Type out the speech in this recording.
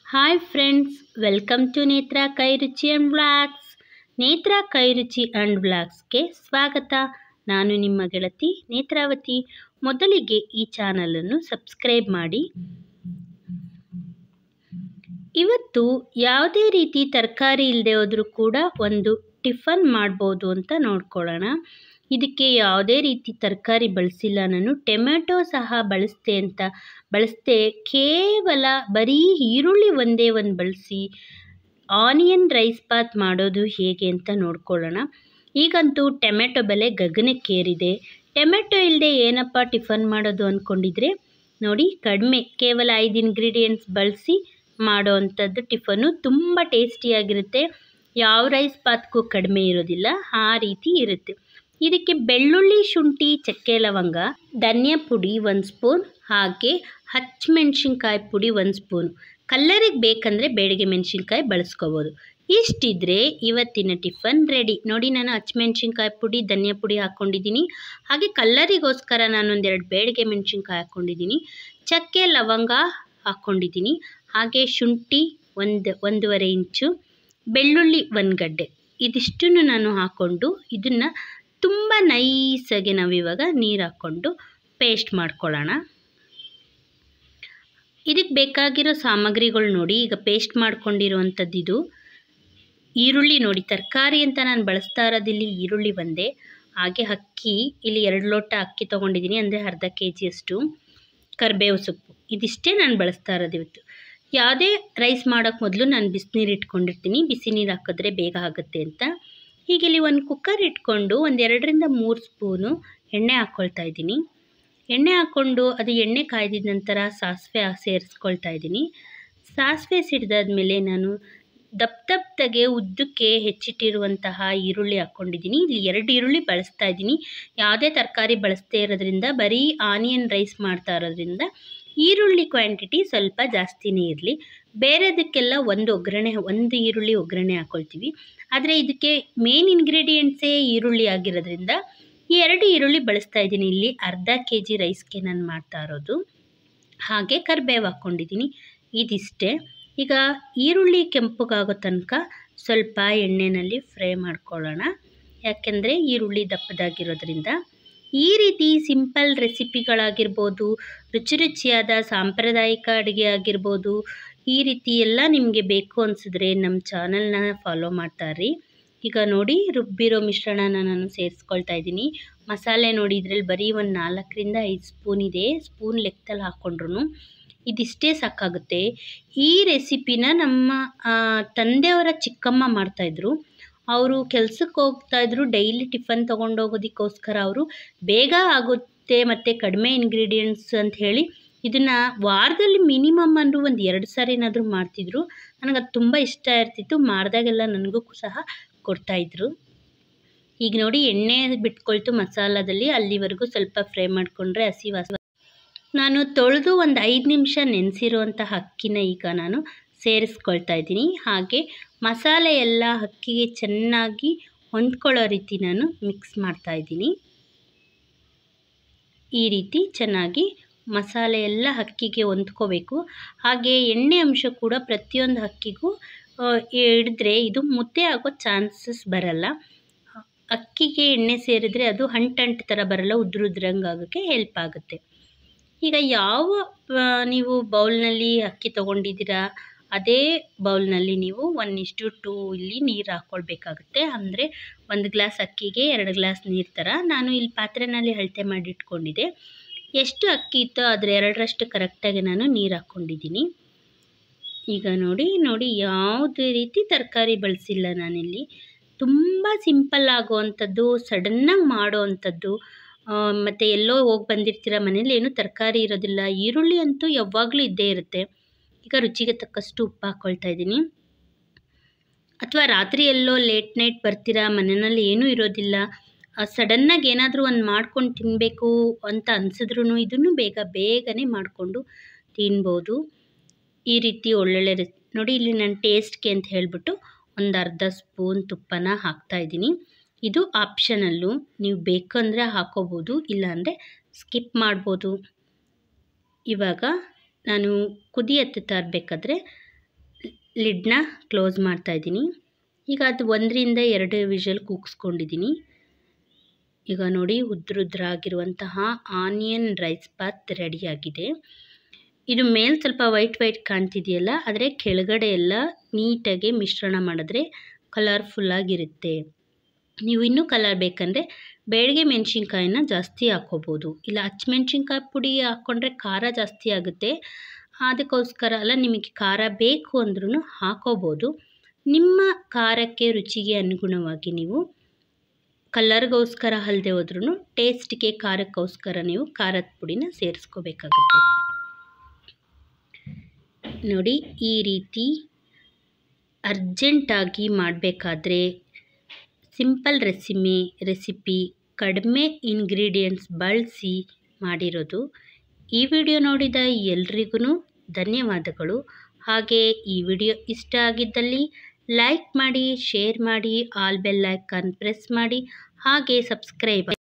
hi friends welcome to ನೇತ್ರ ಕೈರುಚಿ and blogs ನೇತ್ರ ಕೈರುಚಿ and ಬ್ಲಾಗ್ಸ್ಗೆ ಸ್ವಾಗತ ನಾನು ನಿಮ್ಮ ಗೆಳತಿ ನೇತ್ರಾವತಿ ಮೊದಲಿಗೆ ಈ ಚಾನಲನ್ನು ಸಬ್ಸ್ಕ್ರೈಬ್ ಮಾಡಿ ಇವತ್ತು ಯಾವುದೇ ರೀತಿ ತರಕಾರಿ ಇಲ್ಲದೆ ಹೋದರೂ ಕೂಡ ಒಂದು ಟಿಫನ್ ಮಾಡ್ಬೋದು ಅಂತ ನೋಡ್ಕೊಳ್ಳೋಣ ಇದಕ್ಕೆ ಯಾವುದೇ ರೀತಿ ತರಕಾರಿ ಬಳಸಿಲ್ಲ ನಾನು ಟೊಮೆಟೊ ಸಹ ಬಳಸ್ತೆ ಅಂತ ಬಳಸ್ದೆ ಕೇವಲ ಬರೀ ಈರುಳ್ಳಿ ಒಂದೇ ಒಂದು ಬಳಸಿ ಆನಿಯನ್ ರೈಸ್ ಬಾತ್ ಮಾಡೋದು ಹೇಗೆ ಅಂತ ನೋಡ್ಕೊಳ್ಳೋಣ ಈಗಂತೂ ಟೊಮೆಟೊ ಬೆಲೆ ಗಗನಕ್ಕೇರಿದೆ ಟೊಮೆಟೊ ಇಲ್ಲದೆ ಏನಪ್ಪ ಟಿಫನ್ ಮಾಡೋದು ಅಂದ್ಕೊಂಡಿದ್ರೆ ನೋಡಿ ಕಡಿಮೆ ಕೇವಲ ಐದು ಇಂಗ್ರೀಡಿಯೆಂಟ್ಸ್ ಬಳಸಿ ಮಾಡೋ ಅಂಥದ್ದು ಟಿಫನ್ನು ತುಂಬ ಟೇಸ್ಟಿಯಾಗಿರುತ್ತೆ ಯಾವ ರೈಸ್ ಬಾತ್ಗೂ ಕಡಿಮೆ ಇರೋದಿಲ್ಲ ಆ ರೀತಿ ಇರುತ್ತೆ ಇದಕ್ಕೆ ಬೆಳ್ಳುಳ್ಳಿ ಶುಂಠಿ ಚಕ್ಕೆ ಲವಂಗ ಧನಿಯಾ ಪುಡಿ ಒಂದು ಸ್ಪೂನ್ ಹಾಗೆ ಹಚ್ಮೆಣ್ಸಿನ್ಕಾಯಿ ಪುಡಿ ಒಂದು ಸ್ಪೂನು ಕಲ್ಲರಿಗೆ ಬೇಕಂದರೆ ಬೇಡಿಗೆ ಮೆಣಸಿನ್ಕಾಯಿ ಬಳಸ್ಕೋಬೋದು ಇಷ್ಟಿದ್ರೆ ಇವತ್ತಿನ ಟಿಫನ್ ರೆಡಿ ನೋಡಿ ನಾನು ಹಚ್ಮೆಣ್ಸಿನ್ಕಾಯಿ ಪುಡಿ ಧನಿಯಾ ಪುಡಿ ಹಾಕ್ಕೊಂಡಿದ್ದೀನಿ ಹಾಗೆ ಕಲ್ಲರಿಗೋಸ್ಕರ ನಾನು ಒಂದೆರಡು ಬೇಡಿಗೆ ಮೆಣಸಿನ್ಕಾಯಿ ಹಾಕ್ಕೊಂಡಿದ್ದೀನಿ ಚಕ್ಕೆ ಲವಂಗ ಹಾಕ್ಕೊಂಡಿದ್ದೀನಿ ಹಾಗೆ ಶುಂಠಿ ಒಂದು ಒಂದೂವರೆ ಇಂಚು ಬೆಳ್ಳುಳ್ಳಿ ಒಂದು ಗಡ್ಡೆ ಇದಿಷ್ಟನ್ನು ನಾನು ಹಾಕ್ಕೊಂಡು ಇದನ್ನು ತುಂಬ ನೈಸಾಗಿ ನಾವಿವಾಗ ನೀರು ಹಾಕ್ಕೊಂಡು ಪೇಸ್ಟ್ ಮಾಡ್ಕೊಳ್ಳೋಣ ಇದಕ್ಕೆ ಬೇಕಾಗಿರೋ ಸಾಮಗ್ರಿಗಳು ನೋಡಿ ಈಗ ಪೇಸ್ಟ್ ಮಾಡ್ಕೊಂಡಿರುವಂಥದ್ದು ಇದು ಈರುಳ್ಳಿ ನೋಡಿ ತರಕಾರಿ ಅಂತ ನಾನು ಬಳಸ್ತಾ ಇರೋದಿಲ್ಲಿ ಈರುಳ್ಳಿ ಒಂದೇ ಹಾಗೆ ಅಕ್ಕಿ ಇಲ್ಲಿ ಎರಡು ಲೋಟ ಅಕ್ಕಿ ತೊಗೊಂಡಿದ್ದೀನಿ ಅಂದರೆ ಅರ್ಧ ಕೆ ಜಿಯಷ್ಟು ಕರಿಬೇವು ಸೊಪ್ಪು ಇದಿಷ್ಟೇ ನಾನು ಬಳಸ್ತಾ ಇರೋದು ಇವತ್ತು ಯಾವುದೇ ರೈಸ್ ಮಾಡೋಕ್ಕೆ ಮೊದಲು ನಾನು ಬಿಸಿನೀರು ಇಟ್ಕೊಂಡಿರ್ತೀನಿ ಬಿಸಿ ನೀರು ಹಾಕಿದ್ರೆ ಬೇಗ ಆಗುತ್ತೆ ಅಂತ ಹೀಗೆ ಇಲ್ಲಿ ಒಂದು ಕುಕ್ಕರ್ ಇಟ್ಕೊಂಡು ಒಂದು ಎರಡರಿಂದ ಮೂರು ಸ್ಪೂನು ಎಣ್ಣೆ ಹಾಕ್ಕೊಳ್ತಾ ಇದ್ದೀನಿ ಎಣ್ಣೆ ಹಾಕ್ಕೊಂಡು ಅದು ಎಣ್ಣೆ ಕಾಯ್ದಿದ ನಂತರ ಸಾಸಿವೆ ಸೇರಿಸ್ಕೊಳ್ತಾ ಇದ್ದೀನಿ ಸಾಸಿವೆ ಸಿಡ್ದಾದ್ಮೇಲೆ ನಾನು ದಪ್ಪ ದಪ್ಪದಾಗೆ ಉದ್ದಕ್ಕೆ ಹೆಚ್ಚಿಟ್ಟಿರುವಂತಹ ಈರುಳ್ಳಿ ಹಾಕ್ಕೊಂಡಿದ್ದೀನಿ ಇಲ್ಲಿ ಎರಡು ಈರುಳ್ಳಿ ಬಳಸ್ತಾ ಇದ್ದೀನಿ ಯಾವುದೇ ತರಕಾರಿ ಬಳಸ್ದೇ ಇರೋದ್ರಿಂದ ಬರೀ ಆನಿಯನ್ ರೈಸ್ ಮಾಡ್ತಾ ಇರೋದ್ರಿಂದ ಈರುಳ್ಳಿ ಕ್ವಾಂಟಿಟಿ ಸ್ವಲ್ಪ ಜಾಸ್ತಿನೇ ಇರಲಿ ಬೇರೆದಕ್ಕೆಲ್ಲ ಒಂದು ಒಗ್ಗರಣೆ ಒಂದು ಈರುಳ್ಳಿ ಒಗ್ಗರಣೆ ಹಾಕ್ಕೊಳ್ತೀವಿ ಆದರೆ ಇದಕ್ಕೆ ಮೇನ್ ಇಂಗ್ರೀಡಿಯೆಂಟ್ಸೇ ಈರುಳ್ಳಿ ಆಗಿರೋದ್ರಿಂದ ಈ ಎರಡು ಈರುಳ್ಳಿ ಬಳಸ್ತಾ ಇದ್ದೀನಿ ಇಲ್ಲಿ ಅರ್ಧ ಕೆ ಜಿ ರೈಸ್ಗೆ ನಾನು ಮಾಡ್ತಾ ಇರೋದು ಹಾಗೆ ಕರಿಬೇವು ಹಾಕ್ಕೊಂಡಿದ್ದೀನಿ ಇದಿಷ್ಟೇ ಈಗ ಈರುಳ್ಳಿ ಕೆಂಪಗಾಗೋ ತನಕ ಸ್ವಲ್ಪ ಎಣ್ಣೆಯಲ್ಲಿ ಫ್ರೈ ಮಾಡ್ಕೊಳ್ಳೋಣ ಯಾಕೆಂದರೆ ಈರುಳ್ಳಿ ದಪ್ಪದಾಗಿರೋದ್ರಿಂದ ಈ ರೀತಿ ಸಿಂಪಲ್ ರೆಸಿಪಿಗಳಾಗಿರ್ಬೋದು ರುಚಿ ರುಚಿಯಾದ ಸಾಂಪ್ರದಾಯಿಕ ಅಡುಗೆ ಆಗಿರ್ಬೋದು ಈ ರೀತಿ ಎಲ್ಲ ನಿಮಗೆ ಬೇಕು ಅನಿಸಿದ್ರೆ ನಮ್ಮ ಚಾನಲ್ನ ಫಾಲೋ ಮಾಡ್ತಾರ್ರಿ ಈಗ ನೋಡಿ ರುಬ್ಬಿರೋ ಮಿಶ್ರಣನ ನಾನು ಸೇರಿಸ್ಕೊಳ್ತಾ ಇದ್ದೀನಿ ಮಸಾಲೆ ನೋಡಿ ಇದರಲ್ಲಿ ಬರೀ ಒಂದು ನಾಲ್ಕರಿಂದ ಐದು ಸ್ಪೂನ್ ಇದೆ ಸ್ಪೂನ್ ಲೆಕ್ಕದಲ್ಲಿ ಹಾಕ್ಕೊಂಡ್ರು ಇದಿಷ್ಟೇ ಸಾಕಾಗುತ್ತೆ ಈ ರೆಸಿಪಿನ ನಮ್ಮ ತಂದೆಯವರ ಚಿಕ್ಕಮ್ಮ ಮಾಡ್ತಾಯಿದ್ರು ಅವರು ಕೆಲ್ಸಕ್ಕೆ ಹೋಗ್ತಾಯಿದ್ರು ಡೈಲಿ ಟಿಫನ್ ತೊಗೊಂಡೋಗೋದಕ್ಕೋಸ್ಕರ ಅವರು ಬೇಗ ಆಗುತ್ತೆ ಮತ್ತು ಕಡಿಮೆ ಇಂಗ್ರೀಡಿಯೆಂಟ್ಸ್ ಅಂತ ಹೇಳಿ ಇದನ್ನು ವಾರದಲ್ಲಿ ಮಿನಿಮಮ್ ಅಂದರೂ ಒಂದು ಎರಡು ಸಾರಿನಾದರೂ ಮಾಡ್ತಿದ್ರು ನನಗೆ ಅದು ತುಂಬ ಇಷ್ಟ ಇರ್ತಿತ್ತು ಮಾಡಿದಾಗೆಲ್ಲ ನನಗೂ ಸಹ ಕೊಡ್ತಾಯಿದ್ರು ಈಗ ನೋಡಿ ಎಣ್ಣೆ ಬಿಟ್ಕೊಳ್ತು ಮಸಾಲದಲ್ಲಿ ಅಲ್ಲಿವರೆಗೂ ಸ್ವಲ್ಪ ಫ್ರೈ ಮಾಡಿಕೊಂಡ್ರೆ ಹಸಿ ವಾಸ ನಾನು ತೊಳೆದು ಒಂದು ಐದು ನಿಮಿಷ ನೆನೆಸಿರುವಂತಹ ಅಕ್ಕಿನ ಈಗ ನಾನು ಸೇರಿಸ್ಕೊಳ್ತಾ ಇದ್ದೀನಿ ಹಾಗೆ ಮಸಾಲೆ ಎಲ್ಲ ಅಕ್ಕಿಗೆ ಚೆನ್ನಾಗಿ ಹೊಂದ್ಕೊಳ್ಳೋ ರೀತಿ ನಾನು ಮಿಕ್ಸ್ ಮಾಡ್ತಾ ಇದ್ದೀನಿ ಈ ರೀತಿ ಚೆನ್ನಾಗಿ ಮಸಾಲೆ ಎಲ್ಲ ಅಕ್ಕಿಗೆ ಹೊಂದ್ಕೋಬೇಕು ಹಾಗೆ ಎಣ್ಣೆ ಅಂಶ ಕೂಡ ಪ್ರತಿಯೊಂದು ಅಕ್ಕಿಗೂ ಹಿಡಿದ್ರೆ ಇದು ಮುದ್ದೆ ಆಗೋ ಚಾನ್ಸಸ್ ಬರಲ್ಲ ಅಕ್ಕಿಗೆ ಎಣ್ಣೆ ಸೇರಿದ್ರೆ ಅದು ಅಂಟಂಟು ಥರ ಬರಲ್ಲ ಉದ್ರ ಉದ್ರಂಗೆ ಆಗೋಕ್ಕೆ ಹೆಲ್ಪ್ ಆಗುತ್ತೆ ಈಗ ಯಾವ ನೀವು ಬೌಲ್ನಲ್ಲಿ ಅಕ್ಕಿ ತೊಗೊಂಡಿದ್ದೀರಾ ಅದೇ ಬೌಲ್ನಲ್ಲಿ ನೀವು ಒನ್ ಇಷ್ಟು ಟೂ ಇಲ್ಲಿ ನೀರು ಹಾಕ್ಕೊಳ್ಬೇಕಾಗುತ್ತೆ ಅಂದರೆ ಒಂದು ಗ್ಲಾಸ್ ಅಕ್ಕಿಗೆ ಎರಡು ಗ್ಲಾಸ್ ನೀರು ಥರ ನಾನು ಇಲ್ಲಿ ಪಾತ್ರೆನಲ್ಲಿ ಅಳತೆ ಮಾಡಿ ಇಟ್ಕೊಂಡಿದ್ದೆ ಎಷ್ಟು ಅಕ್ಕಿ ಇತ್ತೋ ಅದ್ರ ಎರಡರಷ್ಟು ಕರೆಕ್ಟಾಗಿ ನಾನು ನೀರು ಹಾಕ್ಕೊಂಡಿದ್ದೀನಿ ಈಗ ನೋಡಿ ನೋಡಿ ಯಾವುದೇ ರೀತಿ ತರಕಾರಿ ಬಳಸಿಲ್ಲ ನಾನಿಲ್ಲಿ ತುಂಬ ಸಿಂಪಲ್ ಆಗುವಂಥದ್ದು ಸಡನ್ನಾಗಿ ಮಾಡೋ ಅಂಥದ್ದು ಮತ್ತು ಎಲ್ಲೋ ಹೋಗಿ ಬಂದಿರ್ತೀರ ಮನೇಲಿ ಏನೂ ತರಕಾರಿ ಇರೋದಿಲ್ಲ ಈರುಳ್ಳಿ ಅಂತೂ ಯಾವಾಗಲೂ ಇದ್ದೇ ಇರುತ್ತೆ ಈಗ ರುಚಿಗೆ ತಕ್ಕಷ್ಟು ಉಪ್ಪು ಹಾಕ್ಕೊಳ್ತಾ ಇದ್ದೀನಿ ಅಥವಾ ರಾತ್ರಿ ಎಲ್ಲೋ ಲೇಟ್ ನೈಟ್ ಬರ್ತೀರಾ ಮನೆಯಲ್ಲಿ ಏನೂ ಇರೋದಿಲ್ಲ ಸಡನ್ನಾಗಿ ಏನಾದರೂ ಒಂದು ಮಾಡ್ಕೊಂಡು ತಿನ್ನಬೇಕು ಅಂತ ಅನಿಸಿದ್ರೂ ಇದನ್ನು ಬೇಗ ಬೇಗನೆ ಮಾಡಿಕೊಂಡು ತಿನ್ಬೋದು ಈ ರೀತಿ ಒಳ್ಳೊಳ್ಳೆ ರೆಸ್ ನೋಡಿ ಇಲ್ಲಿ ನಾನು ಟೇಸ್ಟ್ಗೆ ಅಂತ ಹೇಳಿಬಿಟ್ಟು ಒಂದು ಅರ್ಧ ಸ್ಪೂನ್ ತುಪ್ಪನ ಹಾಕ್ತಾಯಿದ್ದೀನಿ ಇದು ಆಪ್ಷನಲ್ಲು ನೀವು ಬೇಕಂದರೆ ಹಾಕೋಬೋದು ಇಲ್ಲಾಂದರೆ ಸ್ಕಿಪ್ ಮಾಡ್ಬೋದು ಇವಾಗ ನಾನು ಕುದಿ ಹತ್ತುತ್ತಾ ಇರಬೇಕಾದ್ರೆ ಲಿಡ್ನ ಕ್ಲೋಸ್ ಮಾಡ್ತಾಯಿದ್ದೀನಿ ಈಗ ಅದು ಒಂದರಿಂದ ಎರಡು ವಿಷಲ್ ಕೂಗಿಸ್ಕೊಂಡಿದ್ದೀನಿ ಈಗ ನೋಡಿ ಉದ್ರುದ್ರಾಗಿರುವಂತಹ ಆನಿಯನ್ ರೈಸ್ ಬಾತ್ ರೆಡಿಯಾಗಿದೆ ಇದು ಮೇಲೆ ಸ್ವಲ್ಪ ವೈಟ್ ವೈಟ್ ಕಾಣ್ತಿದೆಯಲ್ಲ ಆದರೆ ಕೆಳಗಡೆ ಎಲ್ಲ ನೀಟಾಗಿ ಮಿಶ್ರಣ ಮಾಡಿದ್ರೆ ಕಲರ್ಫುಲ್ಲಾಗಿರುತ್ತೆ ನೀವು ಇನ್ನೂ ಕಲರ್ ಬೇಕಂದರೆ ಬೇಡಿಗೆ ಮೆಣಸಿನ್ಕಾಯಿನ ಜಾಸ್ತಿ ಹಾಕ್ಕೋಬೋದು ಇಲ್ಲ ಹಚ್ಮೆಣ್ಸಿನ್ಕಾಯಿ ಪುಡಿ ಹಾಕ್ಕೊಂಡ್ರೆ ಖಾರ ಜಾಸ್ತಿ ಆಗುತ್ತೆ ಅದಕ್ಕೋಸ್ಕರ ಅಲ್ಲ ನಿಮಗೆ ಖಾರ ಬೇಕು ಅಂದ್ರೂ ಹಾಕೋಬೋದು ನಿಮ್ಮ ಖಾರಕ್ಕೆ ರುಚಿಗೆ ಅನುಗುಣವಾಗಿ ನೀವು ಕಲರ್ಗೋಸ್ಕರ ಅಲ್ಲದೆ ಹೋದ್ರೂ ಟೇಸ್ಟ್ಗೆ ಖಾರಕ್ಕೋಸ್ಕರ ನೀವು ಖಾರದ ಪುಡಿನ ಸೇರಿಸ್ಕೋಬೇಕಾಗುತ್ತೆ ನೋಡಿ ಈ ರೀತಿ ಅರ್ಜೆಂಟಾಗಿ ಮಾಡಬೇಕಾದ್ರೆ ಸಿಂಪಲ್ ರೆಸಿಮಿ ರೆಸಿಪಿ ಕಡಿಮೆ ಇಂಗ್ರೀಡಿಯೆಂಟ್ಸ್ ಬಳಸಿ ಮಾಡಿರೋದು ಈ ವಿಡಿಯೋ ನೋಡಿದ ಎಲ್ರಿಗೂ ಧನ್ಯವಾದಗಳು ಹಾಗೆ ಈ ವಿಡಿಯೋ ಇಷ್ಟ ಆಗಿದ್ದಲ್ಲಿ ಲೈಕ್ ಮಾಡಿ ಶೇರ್ ಮಾಡಿ ಆಲ್ ಬೆಲ್ ಐಕಾನ್ ಪ್ರೆಸ್ ಮಾಡಿ ಹಾಗೆ ಸಬ್ಸ್ಕ್ರೈಬ್